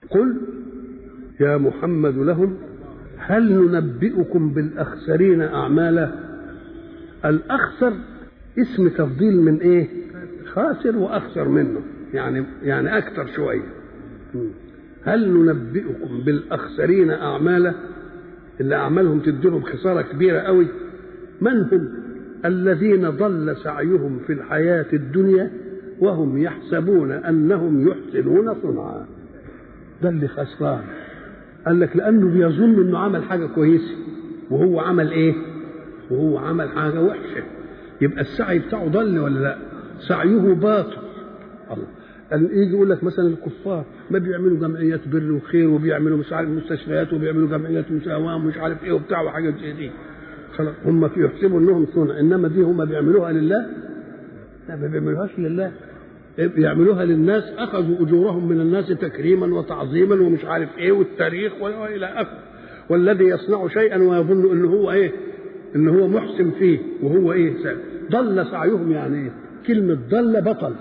قل يا محمد لهم هل ننبئكم بالاخسرين اعمالا الاخسر اسم تفضيل من ايه خاسر واخسر منه يعني يعني اكثر شويه هل ننبئكم بالاخسرين اعمالا اللي اعمالهم تديلهم خساره كبيره قوي من هم الذين ضل سعيهم في الحياه الدنيا وهم يحسبون انهم يحسنون صنعا ده اللي خسران قال لك لانه بيظن انه عمل حاجه كويسه وهو عمل ايه وهو عمل حاجه وحشه يبقى السعي بتاعه ضل ولا لا سعيه باطل الله يجي يقول لك مثلا الكفار ما بيعملوا جمعيات بر وخير وبيعملوا مش عارف مستشفيات وبيعملوا جمعيات مساواه ومش عارف ايه وبتاع وحاجات زي دي خلاص هم في يحسبوا انهم صنع انما دي هم بيعملوها لله لا ما بيعملوهاش لله بيعملوها للناس اخذوا اجورهم من الناس تكريما وتعظيما ومش عارف ايه والتاريخ والى اخره والذي يصنع شيئا ويظن ان هو ايه ان هو محسن فيه وهو ايه ضل سعيهم يعني ايه كلمه ضل بطل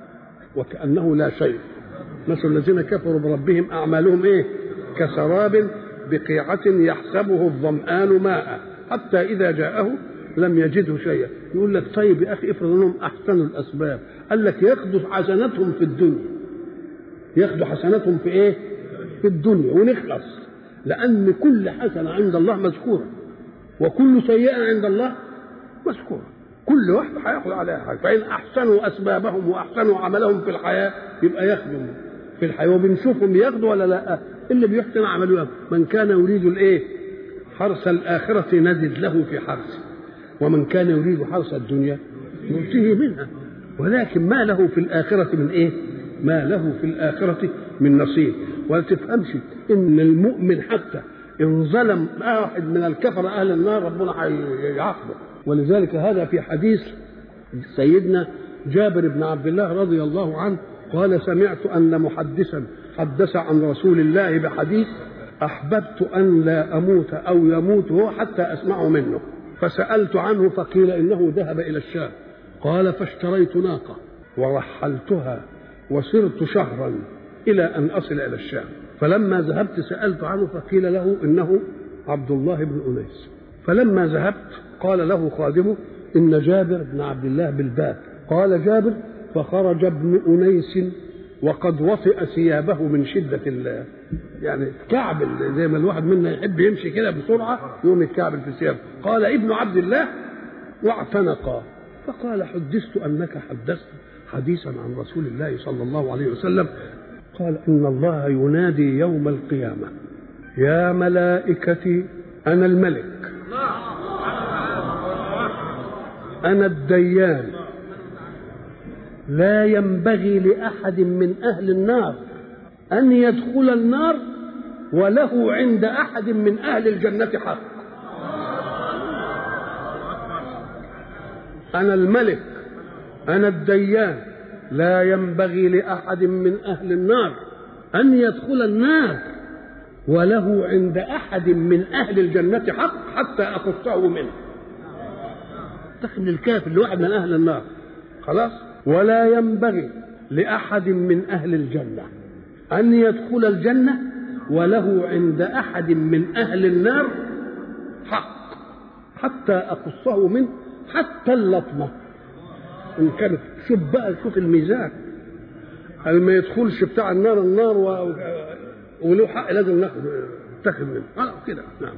وكانه لا شيء مثل الذين كفروا بربهم اعمالهم ايه كسراب بقيعه يحسبه الظمان ماء حتى اذا جاءه لم يجده شيئا يقول لك طيب يا اخي افرض انهم احسنوا الاسباب قال لك ياخذوا حسناتهم في الدنيا ياخذوا حسناتهم في ايه في الدنيا ونخلص لان كل حسنه عند الله مذكوره وكل سيئه عند الله مذكوره كل واحد هياخد عليها حاجه فان احسنوا اسبابهم واحسنوا عملهم في الحياه يبقى ياخذوا في الحياه وبنشوفهم ياخذوا ولا لا اللي بيحسن عمله من كان يريد الايه حرث الاخره نزد له في حرثه ومن كان يريد حرث الدنيا نؤتيه منها ولكن ما له في الآخرة من إيه؟ ما له في الآخرة من نصيب ولا تفهمش إن المؤمن حتى إن ظلم واحد من الكفر أهل النار ربنا هيعاقبه ولذلك هذا في حديث سيدنا جابر بن عبد الله رضي الله عنه قال سمعت أن محدثا حدث عن رسول الله بحديث أحببت أن لا أموت أو يموت هو حتى أسمعه منه فسألت عنه فقيل إنه ذهب إلى الشام قال فاشتريت ناقة ورحلتها وسرت شهرا إلى أن أصل إلى الشام فلما ذهبت سألت عنه فقيل له إنه عبد الله بن أنيس فلما ذهبت قال له خادمه إن جابر بن عبد الله بالباب قال جابر فخرج ابن أنيس وقد وطئ ثيابه من شدة ال يعني كعبل زي ما الواحد منا يحب يمشي كده بسرعة يقوم يتكعبل في ثيابه قال ابن عبد الله واعتنقا فقال حدثت أنك حدثت حديثا عن رسول الله صلى الله عليه وسلم قال إن الله ينادي يوم القيامة يا ملائكتي أنا الملك أنا الديان لا ينبغي لأحد من أهل النار أن يدخل النار وله عند أحد من أهل الجنة حق أنا الملك أنا الديان لا ينبغي لأحد من أهل النار أن يدخل النار وله عند أحد من أهل الجنة حق حتى أخصه منه دخل الكافر لواحد من أهل النار خلاص ولا ينبغي لأحد من أهل الجنة أن يدخل الجنة وله عند أحد من أهل النار حق حتى أخصه منه حتى اللطمة إن كانت شوف بقى شوف الميزان قال ما يدخلش بتاع النار النار و... وله حق لازم ناخد تاخد منه آه كده نعم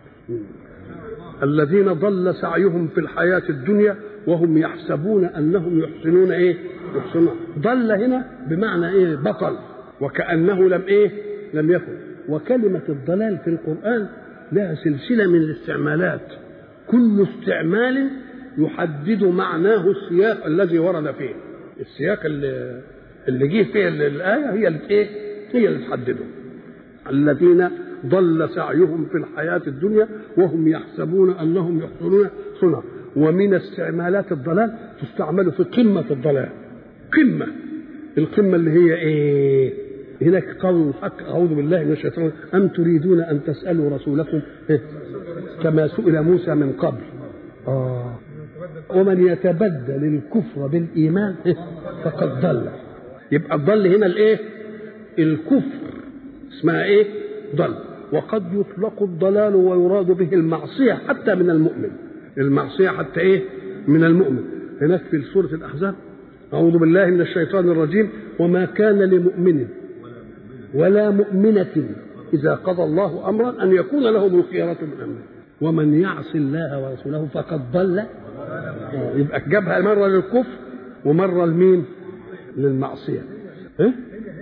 الذين ضل سعيهم في الحياة الدنيا وهم يحسبون أنهم يحسنون إيه يحسنون ضل هنا بمعنى إيه بطل وكأنه لم إيه لم يكن وكلمة الضلال في القرآن لها سلسلة من الاستعمالات كل استعمال يحدد معناه السياق الذي ورد فيه السياق اللي اللي جه فيه الآية هي اللي إيه هي اللي تحدده الذين ضل سعيهم في الحياة الدنيا وهم يحسبون أنهم يحسنون صنع ومن استعمالات الضلال تستعمل في قمة الضلال قمة القمة اللي هي إيه هناك قول الحق أعوذ بالله من الشيطان أم تريدون أن تسألوا رسولكم إيه؟ كما سئل موسى من قبل آه ومن يتبدل الكفر بالإيمان إيه؟ فقد ضل يبقى الضل هنا الإيه الكفر اسمها ايه ضل وقد يطلق الضلال ويراد به المعصيه حتى من المؤمن المعصيه حتى ايه من المؤمن هناك في سوره الاحزاب اعوذ بالله من الشيطان الرجيم وما كان لمؤمن ولا مؤمنه اذا قضى الله امرا ان يكون لهم الخيره من امره ومن يعص الله ورسوله فقد ضل يبقى جابها مره للكفر ومره لمين للمعصيه إيه؟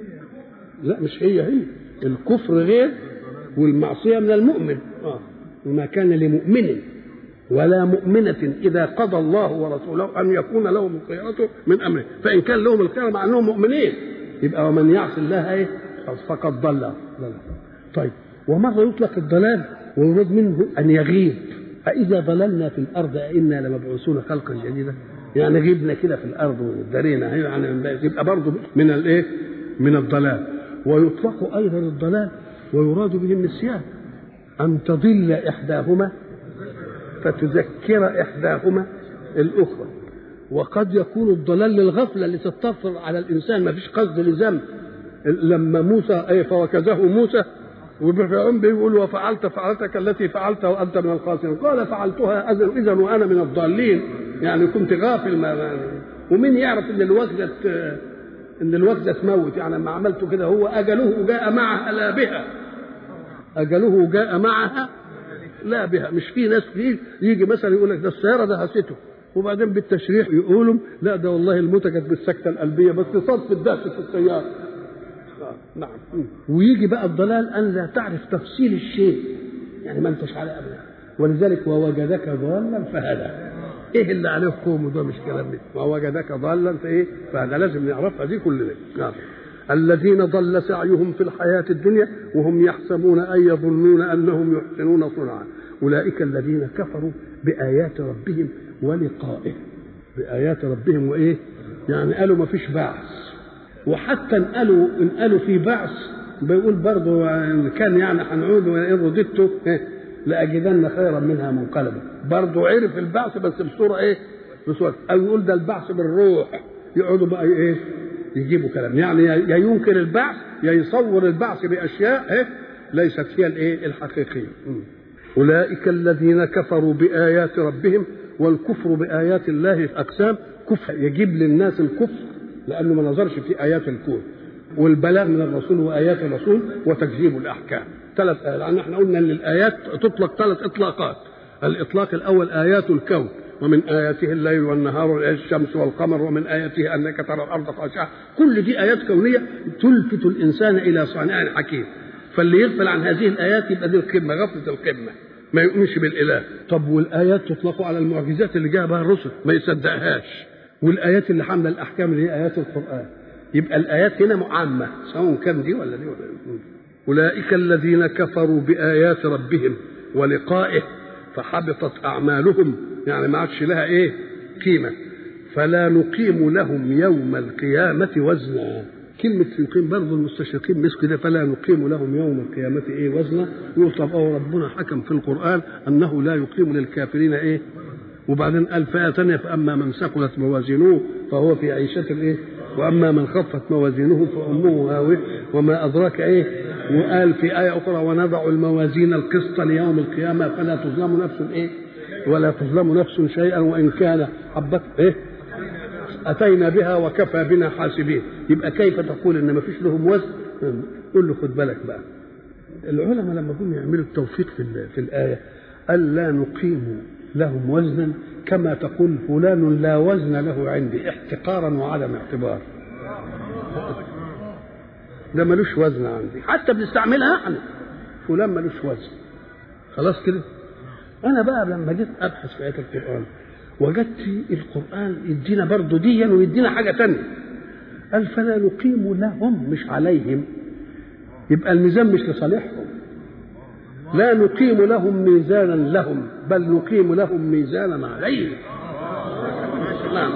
لا مش هي هي الكفر غير والمعصيه من المؤمن آه. وما كان لمؤمن ولا مؤمنة إذا قضى الله ورسوله أن يكون لهم الخيرة من أمره فإن كان لهم الخيرة مع أنهم مؤمنين يبقى ومن يعص الله إيه فقد ضل طيب ومرة يطلق الضلال ويراد منه أن يغيب أإذا ضللنا في الأرض أئنا لمبعوثون خلقا جديدا يعني غيبنا كده في الأرض ودارينا يعني يبقى برضه من الإيه من الضلال ويطلق أيضا الضلال ويراد به النسيان أن تضل إحداهما فتذكر إحداهما الأخرى وقد يكون الضلال للغفلة اللي تتطفر على الإنسان ما فيش قصد لذنب لما موسى أي فوكزه موسى وفرعون بيقول وفعلت فعلتك التي فعلت وانت من الخاسرين قال فعلتها اذا وانا من الضالين يعني كنت غافل ما ومين يعرف ان الوكزه ان الوكزه تموت يعني لما عملته كده هو اجله جاء معها لا بها اجله جاء معها لا بها مش في ناس كتير يجي مثلا يقول لك ده السياره دهسته وبعدين بالتشريح يقولوا لا ده والله الموتة كانت بالسكتة القلبية بس صدف الدهس في السيارة نعم ويجي بقى الضلال ان لا تعرف تفصيل الشيء يعني ما انتش على ابدا ولذلك ووجدك ضالا فهدى ايه اللي عليه قوم ده مش كلام ده ووجدك ضالا فايه فهذا لازم نعرفها دي كلنا نعم الذين ضل سعيهم في الحياة الدنيا وهم يحسبون أي يظنون أنهم يحسنون صنعا أولئك الذين كفروا بآيات ربهم ولقائه بآيات ربهم وإيه يعني قالوا ما فيش بعث وحتى انقلوا انقلوا في بعث بيقول برضه ان كان يعني هنعود وان رددت لاجدن خيرا منها منقلبا برضه عرف البعث بس بصوره ايه؟ بصوره او يقول ده البعث بالروح يقعدوا بقى ايه؟ يجيبوا كلام يعني يا ينكر البعث يا يصور البعث باشياء إيه؟ ليست هي الايه؟ الحقيقيه. اولئك الذين كفروا بايات ربهم والكفر بايات الله اقسام كفر يجيب للناس الكفر لانه ما نظرش في ايات الكون والبلاغ من الرسول وايات الرسول وتكذيب الاحكام ثلاث لان احنا قلنا ان الايات تطلق ثلاث اطلاقات الاطلاق الاول ايات الكون ومن اياته الليل والنهار الشمس والقمر ومن اياته انك ترى الارض خاشعه كل دي ايات كونيه تلفت الانسان الى صانع حكيم فاللي يغفل عن هذه الايات يبقى دي القمه غفله القمه ما يؤمنش بالاله طب والايات تطلق على المعجزات اللي جاء بها الرسل ما يصدقهاش والايات اللي حامله الاحكام اللي هي ايات القران يبقى الايات هنا عامه سواء كان دي ولا دي ولا دي اولئك الذين كفروا بايات ربهم ولقائه فحبطت اعمالهم يعني ما عادش لها ايه قيمه فلا نقيم لهم يوم القيامه وزنا كلمة يقيم برضه المستشرقين مسكوا كده فلا نقيم لهم يوم القيامة إيه وزنا يقول طب أو ربنا حكم في القرآن أنه لا يقيم للكافرين إيه وبعدين قال فئة ثانية فأما من ثقلت موازينه فهو في عيشة الإيه وأما من خفت موازينه فأمه هاوية وما أدراك إيه وقال في آية أخرى ونضع الموازين القسط ليوم القيامة فلا تظلم نفس إيه ولا تظلم نفس شيئا وإن كان حبت إيه أتينا بها وكفى بنا حاسبين يبقى كيف تقول إن ما فيش لهم وزن قل له خد بالك بقى العلماء لما كانوا يعملوا التوفيق في, في الآية قال لا نقيم لهم وزنا كما تقول فلان لا وزن له عندي احتقارا وعدم اعتبار ده ملوش وزن عندي حتى بنستعملها احنا فلان ملوش وزن خلاص كده انا بقى لما جيت ابحث في ايات القران وجدت القران يدينا برضه ديا ويدينا حاجه تانية قال فلا نقيم لهم مش عليهم يبقى الميزان مش لصالحهم لا نقيم لهم ميزانا لهم بل نقيم لهم ميزانا عليهم نعم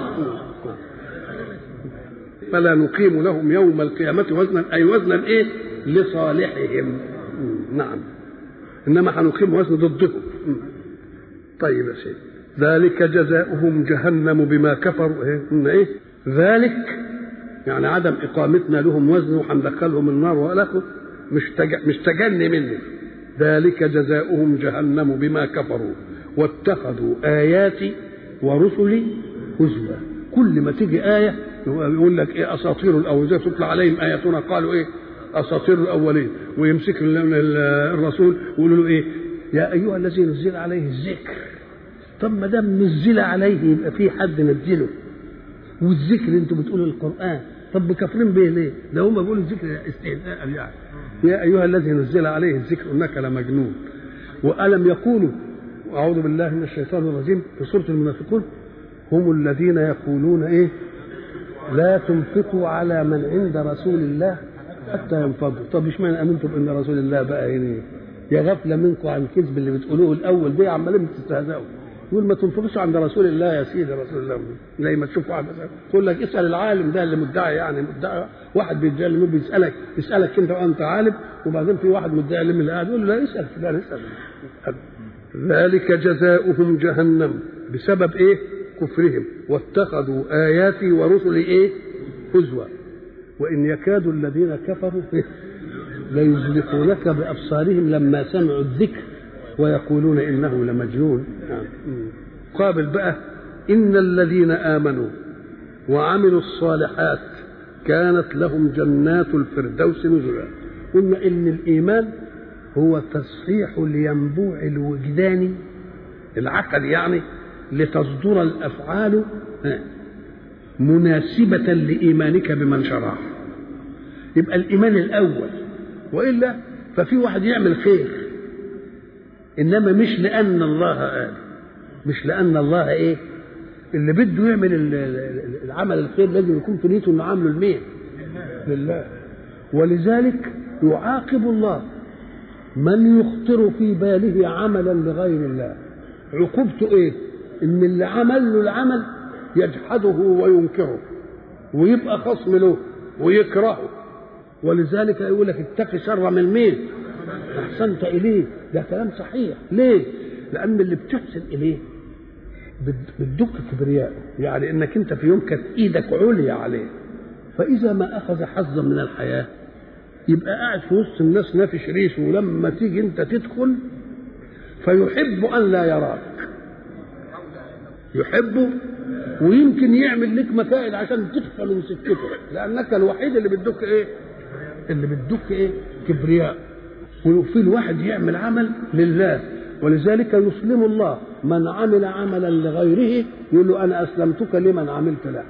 فلا نقيم لهم يوم القيامة وزنا أي وزنا إيه لصالحهم نعم إنما هنقيم وزن ضدهم طيب يا سيدي ذلك جزاؤهم جهنم بما كفروا إيه, إيه؟ ذلك يعني عدم إقامتنا لهم وزن وهندخلهم النار وإلى مش مش تجني مني ذلك جزاؤهم جهنم بما كفروا واتخذوا آياتي ورسلي هزوا كل ما تيجي آية يقول لك إيه أساطير الأولين تطلع عليهم آياتنا قالوا إيه أساطير الأولين ويمسك الرسول ويقول له إيه يا أيها الذي نزل عليه الذكر طب ما دام نزل عليه يبقى في حد نزله والذكر انتوا بتقولوا القرآن طب كافرين به ليه؟ ده هم بيقولوا الذكر استهزاء يعني يا أيها الذي نزل عليه الذكر إنك لمجنون وألم يقولوا أعوذ بالله من الشيطان الرجيم في سورة المنافقون هم الذين يقولون إيه لا تنفقوا على من عند رسول الله حتى ينفضوا طب اشمعنى امنتم بان رسول الله بقى يعني يا غفله منكم عن الكذب اللي بتقولوه الاول ده عمالين بتستهزئوا يقول ما تنفقش عند رسول الله يا سيدي رسول الله زي ما تشوف واحد مثلا تقول لك اسال العالم ده اللي مدعي يعني مدعي واحد بيدعي اللي بيسالك يسالك انت وانت عالم وبعدين في واحد مدعي اللي قاعد يقول له لا اسال فلان اسال ذلك جزاؤهم جهنم بسبب ايه؟ كفرهم واتخذوا اياتي ورسلي ايه؟ هزوا وان يكاد الذين كفروا ليزلقونك بابصارهم لما سمعوا الذكر ويقولون انه لمجنون قابل بقى ان الذين امنوا وعملوا الصالحات كانت لهم جنات الفردوس نزلا قلنا ان الايمان هو تصحيح الينبوع الوجداني العقل يعني لتصدر الافعال مناسبة لإيمانك بمن شرع يبقى الإيمان الأول وإلا ففي واحد يعمل خير إنما مش لأن الله قال مش لأن الله إيه اللي بده يعمل العمل الخير لازم يكون في نيته إنه عامله لمين؟ لله ولذلك يعاقب الله من يخطر في باله عملا لغير الله عقوبته ايه ان اللي عمل له العمل يجحده وينكره ويبقى خصم له ويكرهه ولذلك يقول لك اتق شر من مين احسنت اليه ده كلام صحيح ليه لان اللي بتحسن اليه بتدك كبرياء يعني انك انت في يوم كانت ايدك عليا عليه فاذا ما اخذ حظا من الحياه يبقى قاعد في وسط الناس نافش ريشه ولما تيجي انت تدخل فيحب ان لا يراك يحبه ويمكن يعمل لك مكائد عشان تخفى من سكته لانك الوحيد اللي بتدك ايه اللي بتدك ايه كبرياء وفي الواحد يعمل عمل لله ولذلك يسلم الله من عمل عملا لغيره يقول له انا اسلمتك لمن عملت له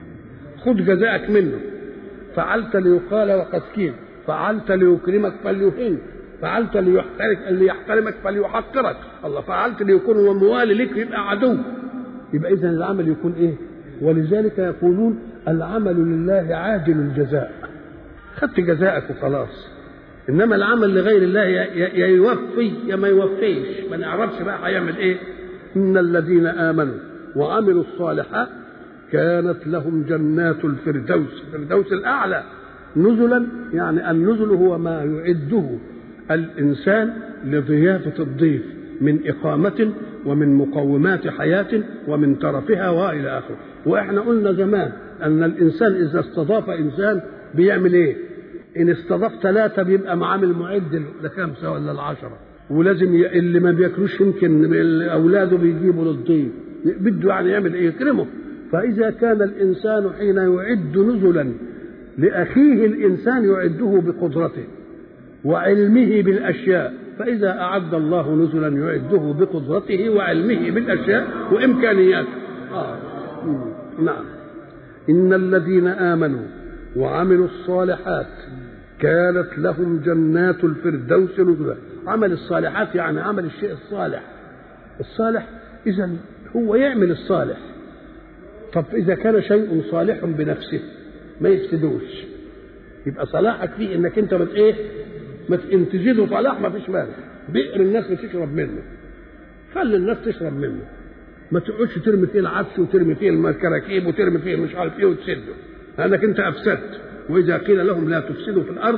خذ جزاءك منه فعلت ليقال وقد كيل فعلت ليكرمك فليهنك فعلت ليحترك ليحترمك فليحقرك الله فعلت ليكون هو موالي لك يبقى عدو يبقى اذا العمل يكون ايه ولذلك يقولون العمل لله عاجل الجزاء خدت جزاءك وخلاص انما العمل لغير الله يا يوفي يا ما يوفيش ما نعرفش بقى هيعمل ايه ان الذين امنوا وعملوا الصالحات كانت لهم جنات الفردوس الفردوس الاعلى نزلا يعني النزل هو ما يعده الانسان لضيافه الضيف من اقامه ومن مقومات حياه ومن ترفها والى اخره واحنا قلنا زمان ان الانسان اذا استضاف انسان بيعمل ايه ان استضاف ثلاثه بيبقى معامل معد لخمسه ولا العشره ولازم ي... اللي ما بياكلوش يمكن اولاده بيجيبوا للضيف بده يعني يعمل ايه يكرمه فاذا كان الانسان حين يعد نزلا لاخيه الانسان يعده بقدرته وعلمه بالاشياء فاذا اعد الله نزلا يعده بقدرته وعلمه بالاشياء وامكانياته آه. نعم ان الذين امنوا وعملوا الصالحات كانت لهم جنات الفردوس نزلا عمل الصالحات يعني عمل الشيء الصالح الصالح اذا هو يعمل الصالح طب اذا كان شيء صالح بنفسه ما يفسدوش يبقى صلاحك فيه انك انت ما ايه ما ان تزيده صلاح ما فيش مانع بئر الناس بتشرب منه خلي الناس تشرب منه ما تقعدش ترمي فيه العفش وترمي فيه الكراكيب وترمي فيه مش عارف ايه وتسده لانك انت افسدت واذا قيل لهم لا تفسدوا في الارض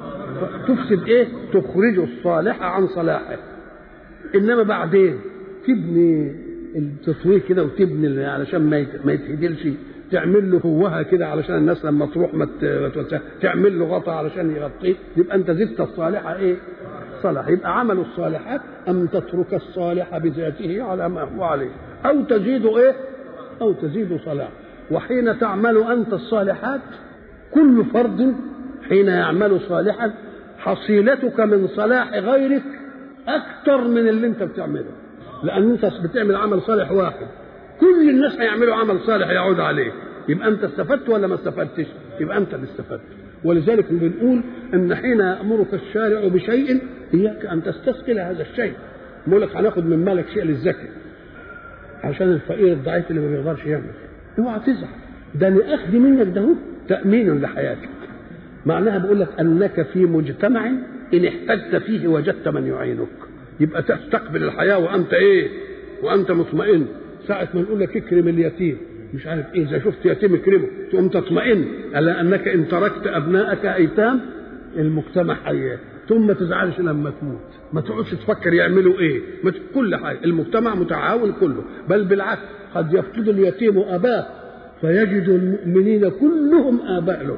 تفسد ايه تخرج الصالح عن صلاحه انما بعدين تبني التطوير كده وتبني علشان ما ما يتهدلش تعمل له هوها كده علشان الناس لما تروح ما تعمل له غطا علشان يغطيه يبقى انت زدت الصالحه ايه؟ صالح يبقى عمل الصالحات ان تترك الصالح بذاته على ما هو عليه او تزيد ايه؟ او تزيد صلاح وحين تعمل انت الصالحات كل فرد حين يعمل صالحا حصيلتك من صلاح غيرك اكثر من اللي انت بتعمله لان انت بتعمل عمل صالح واحد كل الناس هيعملوا عمل صالح يعود عليه يبقى انت استفدت ولا ما استفدتش يبقى انت اللي استفدت ولذلك بنقول ان حين يامرك الشارع بشيء اياك ان تستثقل هذا الشيء بيقول لك هناخد من مالك شيء للزكاه عشان الفقير الضعيف اللي ما بيقدرش يعمل اوعى تزعل ده لاخذ منك ده تامين لحياتك معناها بيقول لك انك في مجتمع ان احتجت فيه وجدت من يعينك يبقى تستقبل الحياه وانت ايه وانت مطمئن ساعة ما نقول لك اكرم اليتيم مش عارف ايه اذا شفت يتيم اكرمه تقوم تطمئن الا انك ان تركت ابنائك ايتام المجتمع حياه ثم ما تزعلش لما تموت ما تقعدش تفكر يعملوا ايه ما كل حاجه المجتمع متعاون كله بل بالعكس قد يفقد اليتيم اباه فيجد المؤمنين كلهم اباء له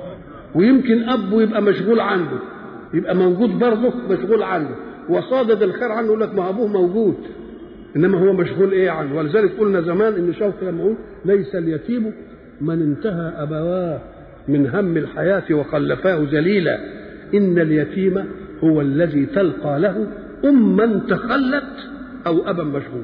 ويمكن ابه يبقى مشغول عنه يبقى موجود برضه مشغول عنه وصادد الخير عنه يقول لك ما ابوه موجود انما هو مشغول ايه عنه ولذلك قلنا زمان ان شوقي لما يقول ليس اليتيم من انتهى ابواه من هم الحياه وخلفاه ذليلا ان اليتيم هو الذي تلقى له اما تخلت او ابا مشغول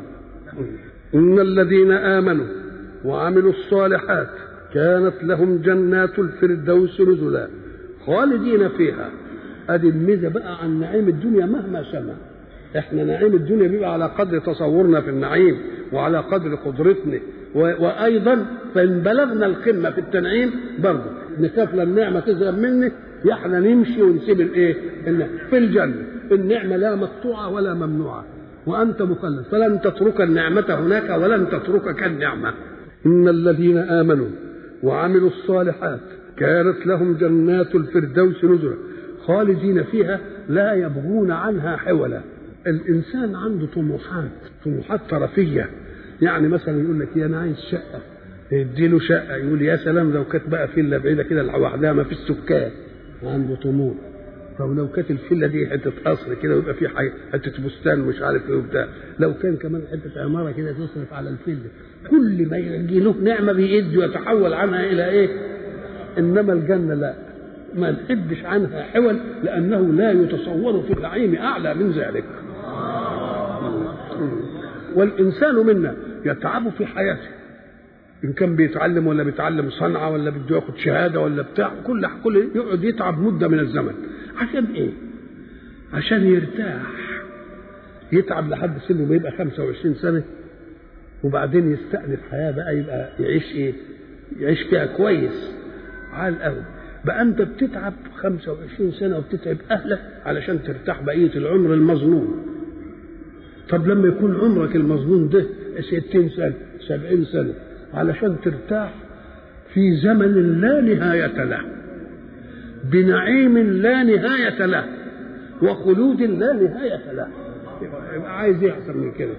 ان الذين امنوا وعملوا الصالحات كانت لهم جنات الفردوس نزلا خالدين فيها ادي الميزه بقى عن نعيم الدنيا مهما سمع احنا نعيم الدنيا بيبقى على قدر تصورنا في النعيم وعلى قدر قدرتنا وايضا فان بلغنا القمه في التنعيم برضه نخاف النعمه تذهب مني احنا نمشي ونسيب الايه؟ في الجنه النعمه لا مقطوعه ولا ممنوعه وانت مخلد فلن تترك النعمه هناك ولن تتركك النعمه ان الذين امنوا وعملوا الصالحات كانت لهم جنات الفردوس نزلا خالدين فيها لا يبغون عنها حولا الانسان عنده طموحات طموحات طرفيه يعني مثلا يقول لك انا عايز شقه يديله شقه يقول يا سلام لو كانت بقى فيلا بعيده كده لوحدها ما فيش سكان عنده طموح طب لو كانت الفيلا دي حته قصر كده ويبقى في حته بستان مش عارف ايه وبتاع لو كان كمان حته عماره كده تصرف على الفيلا كل ما يجي له نعمه بيدي ويتحول عنها الى ايه؟ انما الجنه لا ما نحبش عنها حول لانه لا يتصور في النعيم اعلى من ذلك والانسان منا يتعب في حياته ان كان بيتعلم ولا بيتعلم صنعه ولا بده ياخد شهاده ولا بتاع كل كل يقعد يتعب مده من الزمن عشان ايه؟ عشان يرتاح يتعب لحد سنه ما يبقى 25 سنه وبعدين يستأنف حياه بقى يبقى يعيش ايه؟ يعيش فيها كويس عال قوي بقى انت بتتعب 25 سنه وبتتعب اهلك علشان ترتاح بقيه العمر المظنون طب لما يكون عمرك المظنون ده 60 سنه 70 سنه علشان ترتاح في زمن لا نهايه له بنعيم لا نهايه له وخلود لا نهايه له يبقى عايز ايه احسن من كده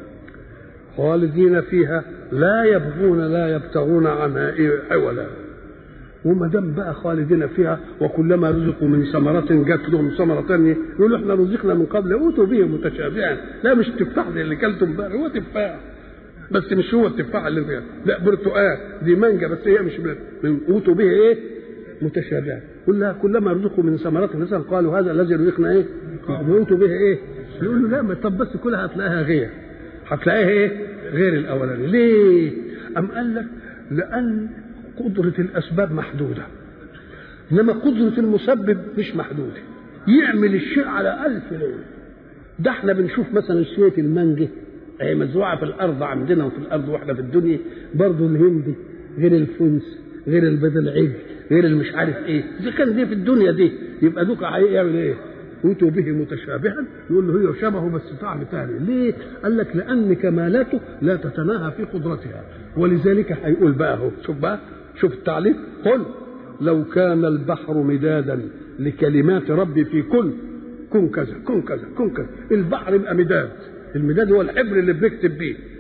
خالدين فيها لا يبغون لا يبتغون عنها حولا وما دام بقى خالدين فيها وكلما رزقوا من ثمرة جات لهم ثمرة ثانية يقولوا احنا رزقنا من قبل اوتوا به متشابها لا مش التفاح زي اللي كلته امبارح هو تفاح بس مش هو التفاح اللي فيها لا برتقال دي مانجا بس هي مش من اوتوا به ايه متشابها كلها كلما رزقوا من ثمرات مثلا قالوا هذا الذي رزقنا ايه اوتوا به ايه يقولوا لا طب بس كلها هتلاقيها غير هتلاقيها ايه غير الاولاني ليه ام قال لك لان قدرة الأسباب محدودة إنما قدرة المسبب مش محدودة يعمل الشيء على ألف ليلة ده احنا بنشوف مثلا شوية المانجا هي مزروعة في الأرض عندنا وفي الأرض واحنا في الدنيا برضه الهندي غير الفنس غير البيض العجل غير المش عارف ايه اذا كان دي في الدنيا دي يبقى دوك يعمل ايه اوتوا به متشابها يقول له هي شبهه بس طعم ثاني ليه؟ قال لك لان كمالاته لا تتناهى في قدرتها ولذلك هيقول بقى اهو شوف بقى شوف التعليق قل لو كان البحر مدادا لكلمات ربي في كن كن كذا كن كذا كن كذا البحر يبقى مداد المداد هو الحبر اللي بنكتب بيه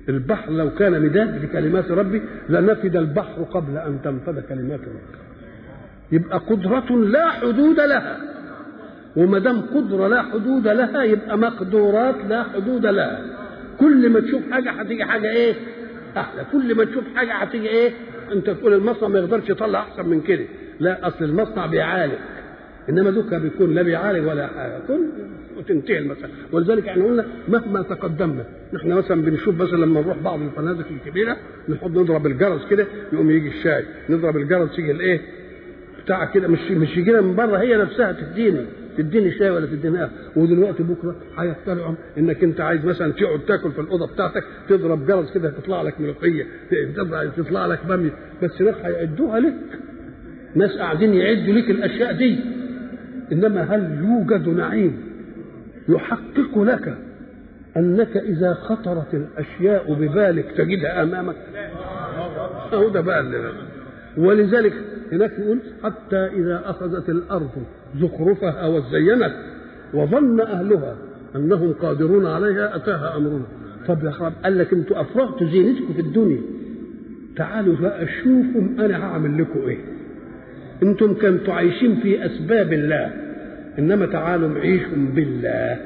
البحر لو كان مداد لكلمات ربي لنفد البحر قبل ان تنفد كلمات ربي يبقى قدرة لا حدود لها وما دام قدرة لا حدود لها يبقى مقدورات لا حدود لها كل ما تشوف حاجة هتيجي حاجة ايه؟ أحلى كل ما تشوف حاجة هتيجي ايه؟ أنت تقول المصنع ما يقدرش يطلع أحسن من كده لا أصل المصنع بيعالج انما دوكا بيكون لا بيعالج ولا حاجه كل وتنتهي المساله ولذلك احنا قلنا مهما تقدمنا نحن مثلا بنشوف مثلا لما نروح بعض الفنادق الكبيره نحط نضرب الجرس كده يقوم يجي الشاي نضرب الجرس يجي الايه بتاع كده مش مش يجينا من بره هي نفسها تديني تديني شاي ولا تديني قهوه ودلوقتي بكره هيطلعوا انك انت عايز مثلا تقعد تاكل في الاوضه بتاعتك تضرب جرس كده تطلع لك ملوخيه تطلع لك باميه بس ناس هيعدوها لك ناس قاعدين يعدوا لك الاشياء دي انما هل يوجد نعيم يحقق لك انك اذا خطرت الاشياء ببالك تجدها امامك اهو ده بقى اللي ولذلك هناك يقول حتى اذا اخذت الارض زخرفها وزينت وظن اهلها انهم قادرون عليها اتاها امرنا طب يا خراب قال لك انتوا افرغتوا زينتكم في الدنيا تعالوا بقى شوفوا انا هعمل لكم ايه انتم كنتوا عايشين في اسباب الله انما تعالوا عيشوا بالله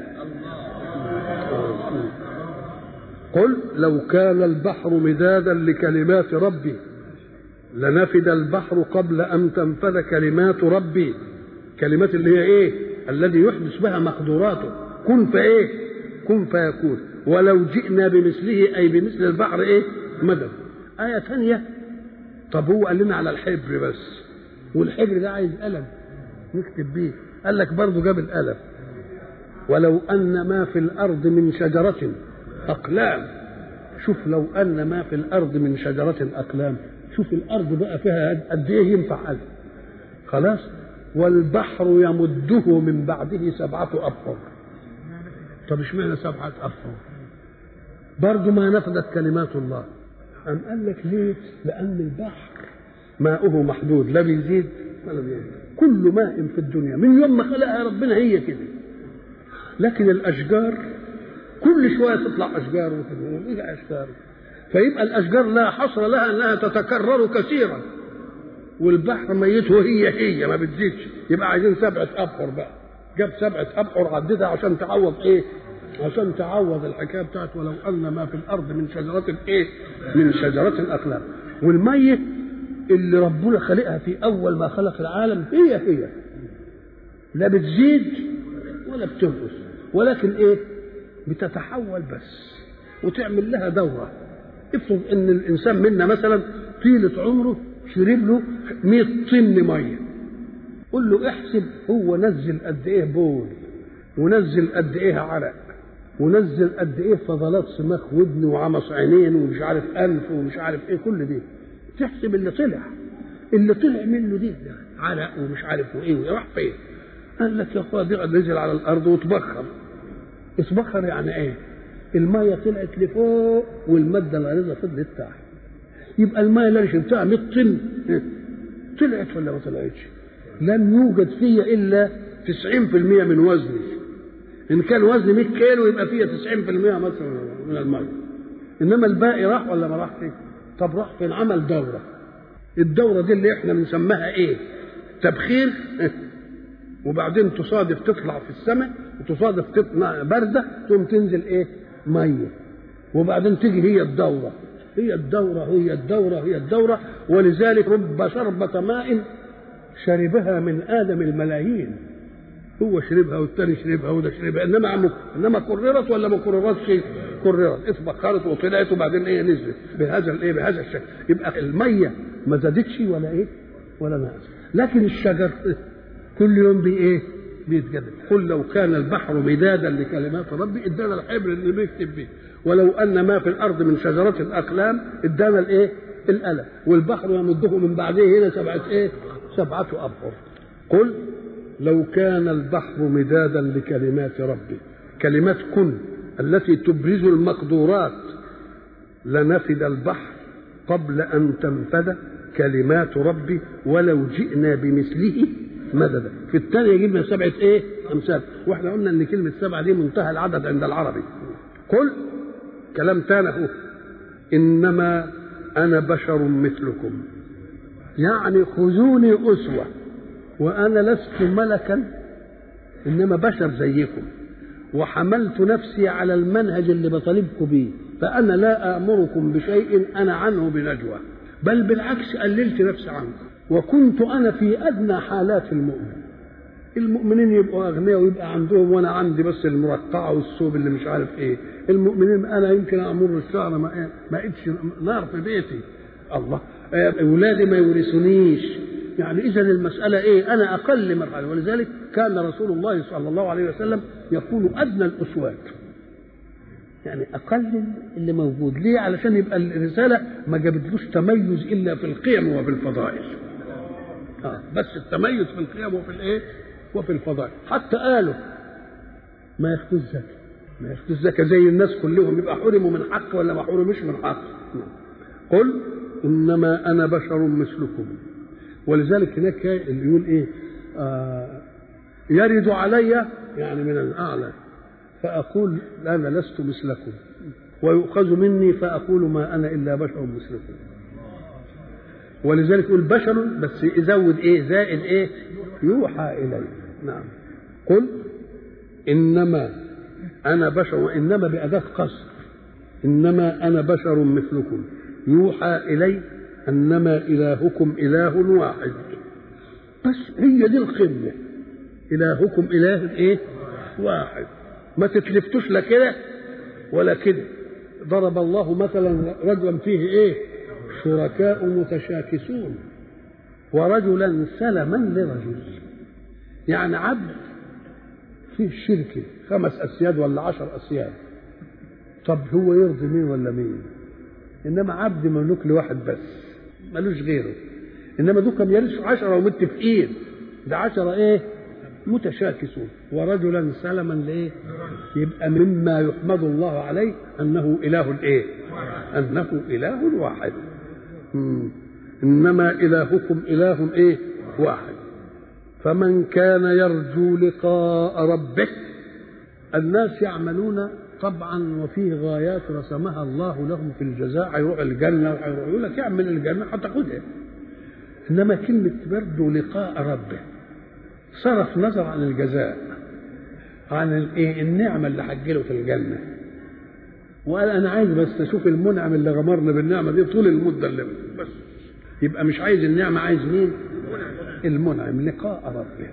قل لو كان البحر مدادا لكلمات ربي لنفد البحر قبل ان تنفذ كلمات ربي كلمات اللي هي ايه الذي يحدث بها مقدوراته كن فايه كن فيكون ولو جئنا بمثله اي بمثل البحر ايه مدد ايه ثانيه طب هو قال لنا على الحبر بس والحبر ده عايز قلم نكتب بيه قال لك برضه جاب القلم ولو ان ما في الارض من شجره اقلام شوف لو ان ما في الارض من شجره اقلام شوف الارض بقى فيها قد ايه ينفع قلم خلاص والبحر يمده من بعده سبعه ابحر طب اشمعنى سبعه ابحر برضه ما نفذت كلمات الله أم قال لك ليه لأن البحر ماؤه محدود لا بيزيد ولا بيزيد كل ماء في الدنيا من يوم ما خلقها ربنا هي كده لكن الاشجار كل شويه تطلع اشجار وتطلع اشجار فيبقى الاشجار لا حصر لها انها تتكرر كثيرا والبحر ميت وهي هي ما بتزيدش يبقى عايزين سبعه ابحر بقى جاب سبعه ابحر عددها عشان تعوض ايه عشان تعوض الحكايه بتاعت ولو ان ما في الارض من شجره ايه من شجره اقلام والميه اللي ربنا خلقها في اول ما خلق العالم هي هي لا بتزيد ولا بتنقص ولكن ايه بتتحول بس وتعمل لها دوره افرض ان الانسان منا مثلا طيله عمره شرب له 100 طن ميه قول له احسب هو نزل قد ايه بول ونزل قد ايه عرق ونزل قد ايه فضلات سماخ ودن وعمص عينين ومش عارف انف ومش عارف ايه كل دي تحسب اللي طلع اللي طلع منه دي عرق ومش عارف وايه راح فين قال لك يا اخويا دي نزل على الارض وتبخر اتبخر يعني ايه الميه طلعت لفوق والماده الغليظه فضلت تحت يبقى الميه اللي انا شربتها 100 طن طلعت ولا ما طلعتش لم يوجد فيا الا 90% من وزني ان كان وزني 100 كيلو يبقى فيها 90% مثلا من الميه انما الباقي راح ولا ما راحش طب راح فين عمل دوره الدوره دي اللي احنا بنسميها ايه تبخير وبعدين تصادف تطلع في السماء وتصادف تطلع بارده تقوم تنزل ايه ميه وبعدين تيجي هي الدوره هي الدوره هي الدوره هي الدوره ولذلك رب شربة ماء شربها من ادم الملايين هو شربها والثاني شربها وده شربها انما عم انما كررت ولا ما كررتش كررت اتبخرت وطلعت وبعدين ايه نزلت بهذا الايه بهذا الشكل يبقى الميه ما زادتش ولا ايه ولا نقص لكن الشجر كل يوم بي ايه بيتجدد قل لو كان البحر مدادا لكلمات ربي ادانا الحبر اللي بيكتب بيه ولو ان ما في الارض من شجره الاقلام ادانا الايه القلم والبحر يمده من بعده هنا سبعه ايه سبعه ابحر قل لو كان البحر مدادا لكلمات ربي كلمات كن التي تبرز المقدورات لنفد البحر قبل ان تنفد كلمات ربي ولو جئنا بمثله مددا في الثانيه جبنا سبعه ايه امثال واحنا قلنا ان كلمه سبعه دي منتهى العدد عند العربي قل كلام تاني اهو إنما أنا بشر مثلكم يعني خذوني أسوة وأنا لست ملكا إنما بشر زيكم وحملت نفسي على المنهج اللي بطالبكم بيه فأنا لا آمركم بشيء أنا عنه بنجوى بل بالعكس قللت نفسي عنكم وكنت أنا في أدنى حالات المؤمن المؤمنين يبقوا أغنياء ويبقى عندهم وأنا عندي بس المرقعة والثوب اللي مش عارف إيه المؤمنين أنا يمكن أمر الشهر ما ما إيدش نار في بيتي الله أولادي ما يورثونيش يعني إذا المسألة إيه أنا أقل مرحلة ولذلك كان رسول الله صلى الله عليه وسلم يقول أدنى الأسوات يعني أقل اللي موجود ليه علشان يبقى الرسالة ما جابتلوش تميز إلا في القيم وفي الفضائل آه بس التميز في القيم وفي الإيه وفي الفضائل حتى قالوا ما ياخدوش زكاة ما ياخدوش زكاة زي الناس كلهم يبقى حرموا من حق ولا ما حرموش من حق قل إنما أنا بشر مثلكم ولذلك هناك اللي يقول إيه آه يرد علي يعني من الأعلى فأقول أنا لست مثلكم ويؤخذ مني فأقول ما أنا إلا بشر مثلكم ولذلك يقول بشر بس يزود إيه زائد إيه يوحى إلي نعم قل إنما أنا بشر وإنما بأداة قصر إنما أنا بشر مثلكم يوحى إلي أنما إلهكم إله واحد بس هي دي القمة إلهكم إله إيه واحد ما تتلفتوش لا كده ولا كده ضرب الله مثلا رجلا فيه ايه شركاء متشاكسون ورجلا سلما لرجل يعني عبد فيه شركة خمس أسياد ولا عشر أسياد طب هو يرضي مين ولا مين إنما عبد مملوك لواحد بس ملوش غيره إنما دول كم يرثوا عشرة ومتفقين ده عشرة إيه متشاكسون ورجلا سلما لايه يبقى مما يحمد الله عليه انه اله الايه انه اله واحد مم. انما الهكم اله ايه واحد فمن كان يرجو لقاء ربه الناس يعملون طبعا وفيه غايات رسمها الله لهم في الجزاء هيروح الجنه وهيروح يقول لك اعمل الجنه هتاخدها انما كلمه يرجو لقاء ربه صرف نظر عن الجزاء عن الايه النعمه اللي هتجيله في الجنه وقال انا عايز بس اشوف المنعم اللي غمرني بالنعمه دي طول المده اللي بس يبقى مش عايز النعمه عايز مين المنعم لقاء ربه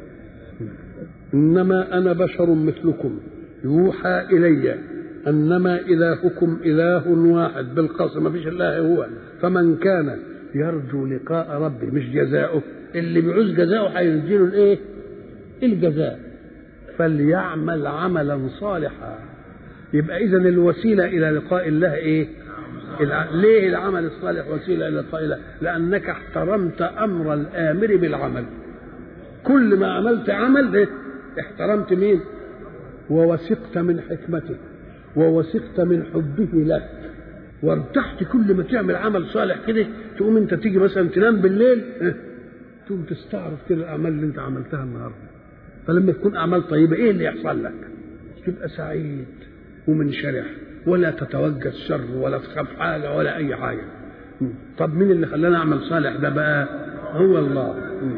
انما انا بشر مثلكم يوحى الي انما الهكم اله واحد بالقصر ما فيش الا هو فمن كان يرجو لقاء ربه مش جزاؤه اللي بيعوز جزاؤه هيديله الايه الجزاء فليعمل عملا صالحا يبقى اذا الوسيله الى لقاء الله ايه الع... ليه العمل الصالح وسيله الى لقاء الله لانك احترمت امر الامر بالعمل كل ما عملت عمل إيه؟ احترمت مين ووثقت من حكمته ووثقت من حبه لك وارتحت كل ما تعمل عمل صالح كده تقوم انت تيجي مثلا تنام بالليل تقوم تستعرض كده الاعمال اللي انت عملتها النهارده فلما تكون اعمال طيبه ايه اللي يحصل لك؟ تبقى سعيد ومنشرح ولا تتوجه الشر ولا تخاف حاجه ولا اي حاجه طب مين اللي خلاني اعمل صالح ده بقى؟ هو الله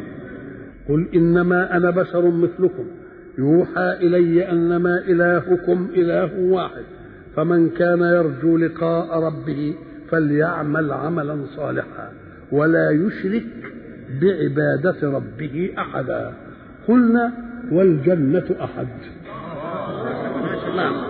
قل انما انا بشر مثلكم يوحى الي انما الهكم اله واحد فمن كان يرجو لقاء ربه فليعمل عملا صالحا ولا يشرك بعبادة ربه أحدا قلنا والجنة أحد نعم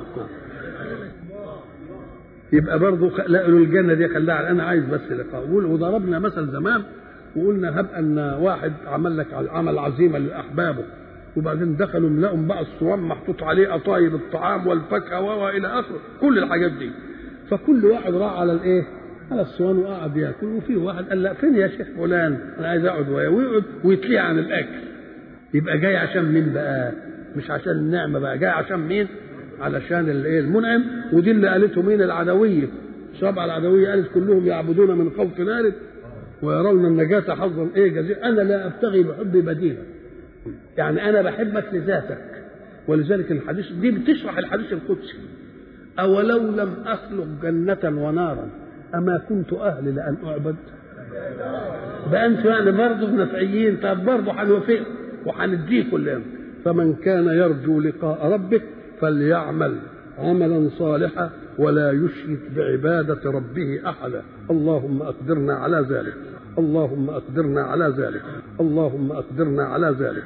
يبقى برضه لا الجنة دي خلاها أنا عايز بس لقاء وضربنا مثل زمان وقلنا هب أن واحد عمل لك عمل عزيمة لأحبابه وبعدين دخلوا لقوا بقى الصوام محطوط عليه قطايب الطعام والفاكهه والى اخره كل الحاجات دي فكل واحد راح على الايه؟ على الصوان وقعد ياكل وفي واحد قال لا فين يا شيخ فلان؟ انا عايز اقعد وياه ويقعد ويتليه عن الاكل يبقى جاي عشان مين بقى؟ مش عشان النعمه بقى جاي عشان مين؟ علشان الايه المنعم ودي اللي قالته مين العدويه السبعه العدويه قالت كلهم يعبدون من خوف نار ويرون النجاة حظا ايه جزيل انا لا ابتغي بحبي بديلا يعني انا بحبك لذاتك ولذلك الحديث دي بتشرح الحديث القدسي اولو لم اخلق جنه ونارا أما كنت أهل لأن أعبد بقى أنتوا يعني برضه نفعيين طب برضه هنوافق وهنديه كلنا فمن كان يرجو لقاء ربه فليعمل عملا صالحا ولا يشرك بعبادة ربه أحدا اللهم أقدرنا على ذلك اللهم أقدرنا على ذلك اللهم أقدرنا على ذلك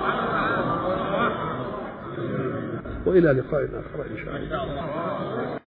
وإلى لقاء آخر إن شاء الله